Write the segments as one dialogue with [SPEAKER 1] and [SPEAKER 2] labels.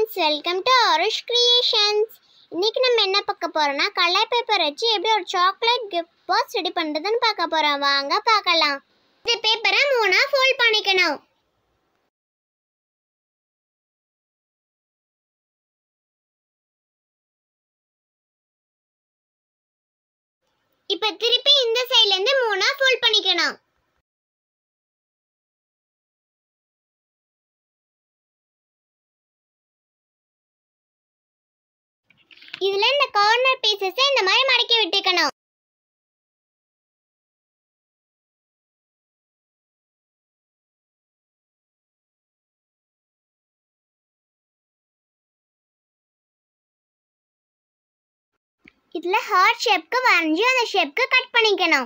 [SPEAKER 1] friends welcome to Arush creations இன்னைக்கு நம்ம என்ன பார்க்க போறோம்னா கலர் பேப்பர் வச்சு எப்படி ஒரு சாக்லேட் கிஃப்ட் பாக்ஸ் ரெடி பண்ணுறதுன்னு பார்க்க போறோம் வாங்க பார்க்கலாம் இந்த பேப்பரை மூணா ஃபோல்ட் பண்ணிக்கணும் இப்போ திருப்பி இந்த சைடுல இருந்து மூணா ஃபோல்ட் பண்ணிக்கணும் இதுல இந்த கார்னர் பீசஸ் இந்த மாதிரி மடக்கி விட்டுக்கணும் இதுல ஹார்ட் ஷேப்க்கு வரைஞ்சி அந்த ஷேப்க்கு கட் பண்ணிக்கணும்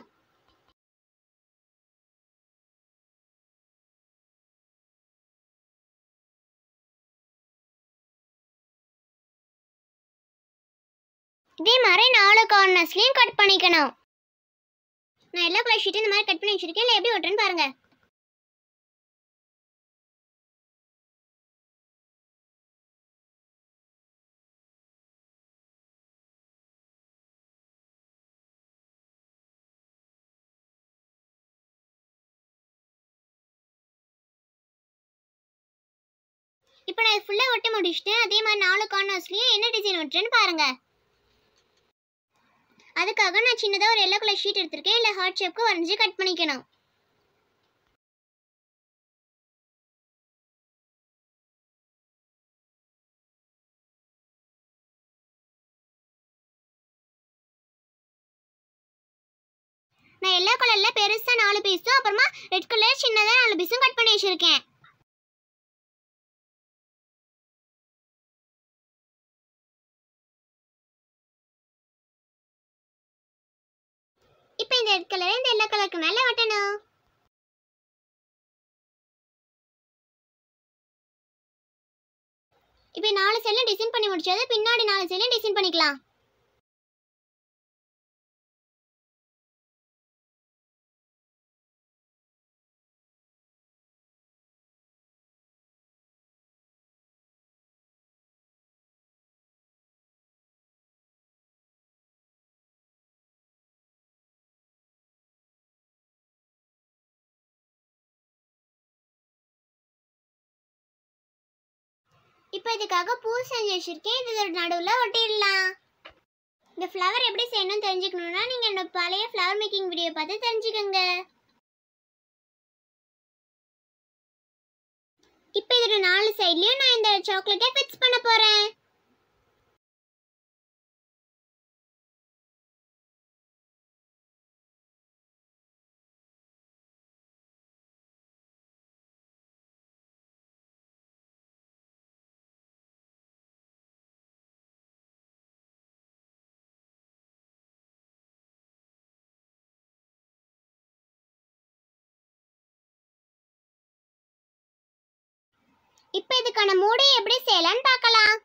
[SPEAKER 1] இதே மாதிரி நாலு கார்னர்ஸ்லயும் கட் பண்ணிக்கணும் நான் எல்லா கலர் ஷீட்டும் இந்த மாதிரி கட் பண்ணி வச்சிருக்கேன் இல்லை எப்படி ஒட்டுறேன்னு பாருங்க இப்போ நான் இது ஃபுல்லாக ஒட்டி முடிச்சுட்டு அதே மாதிரி நாலு கார்னர்ஸ்லயும் என்ன டிசைன் ஒட்டுறேன்னு பாருங்க அதுக்காக நான் சின்னதாக ஒரு எல்லோ கலர் ஷீட் எடுத்திருக்கேன் இல்லை ஹார்ட் ஷேப்க்கு வரைஞ்சி கட் பண்ணிக்கணும் நான் எல்லோ கலர்ல பெருசா நாலு பீஸும் அப்புறமா ரெட் கலர் சின்னதா நாலு பீஸும் கட் பண்ணி வச்சிருக்கேன் இப்போ இந்த ரெட் கலரை இந்த எல்லோ கலருக்கு மேல ஒட்டணும் இப்போ நாலு செல்லும் டிசைன் பண்ணி முடிச்சது பின்னாடி நாலு செல்லும் டிசைன் பண்ணிக்கலாம் இப்போ இதுக்காக பூ செஞ்சு வச்சிருக்கேன் இது ஒரு நடுவில் ஒட்டிடலாம் இந்த ஃப்ளவர் எப்படி செய்யணும்னு தெரிஞ்சுக்கணும்னா நீங்கள் என்னோட பழைய ஃப்ளவர் மேக்கிங் வீடியோ பார்த்து தெரிஞ்சுக்கோங்க இப்போ இதோட நாலு சைட்லயும் நான் இந்த சாக்லேட்டை ஃபிக்ஸ் பண்ண போறேன் இப்போ இதுக்கான மூடி எப்படி செய்யலாம்னு பார்க்கலாம்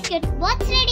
[SPEAKER 1] கிஃப்ட் பாக்ஸ் ரெடி